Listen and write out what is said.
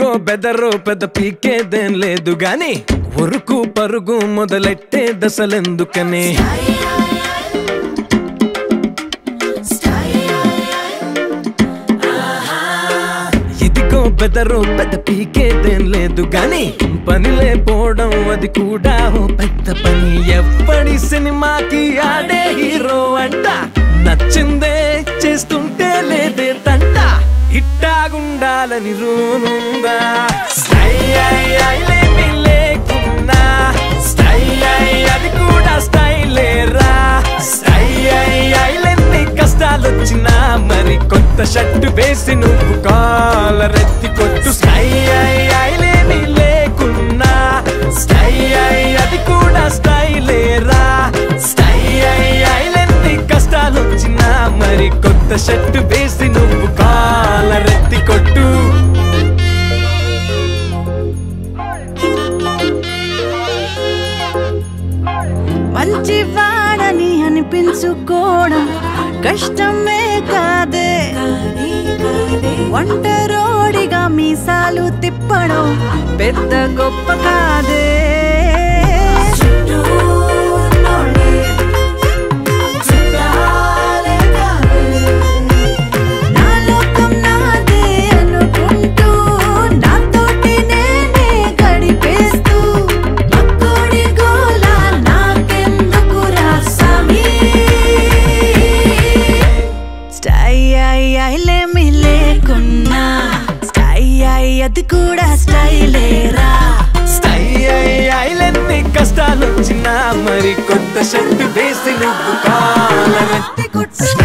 ఇదిగో బెదరు పెద్ద పీకేదేం లేదు గాని ఉరుకు పరుగు మొదలెట్టే దశలెందుకని ఇదిగో బెదరు పెద్ద పీకేదేం లేదు గాని పనిలే పోవడం అది కూడా ఓ పెద్ద పని ఎప్పటి సినిమాకి ఆడే హీరో అంట నచ్చిందే చేస్తుంటే లేదే తంట ఇట్టాగుండాలని రూనుందా స్టై ఐ ఐ లేమి లేకున్నా స్టై ఐ అది కూడా స్టైలేరా స్టై ఐ ఐ లెన్ని కష్టాలొచ్చినా మరి కొత్త షర్టు వేసి నువ్వు కాలరెత్తి కొట్టు స్టై ఐ ఐ లేమి లేకున్నా స్టై ఐ అది కూడా స్టైలేరా స్టై ఐ ఐ లెన్ని కష్టాలొచ్చినా మరి కొత్త షర్టు వేసి నువ్వు కాలరెత్తి కొట్టు మంచివాడని అనిపించుకోవడం కష్టమే కాదే ఒంటరోడిగా మీసాలు తిప్పడం పెద్ద గొప్ప కాదే నా లోకం నాదే అనుకుంటూ నాతోటి నేనే గడిపేస్తూ పక్కోడి గోల నాకెందుకురా సమీ స్టై ఐ ఐలేమి లేకున్నా స్టై ఐ అది కూడా స్టైలేరా స్టై ఐ ఐలెన్ని కష్టాలొచ్చినా మరి కొత్త షర్టు వేసి నువ్వు కాలరెత్తి కొట్టు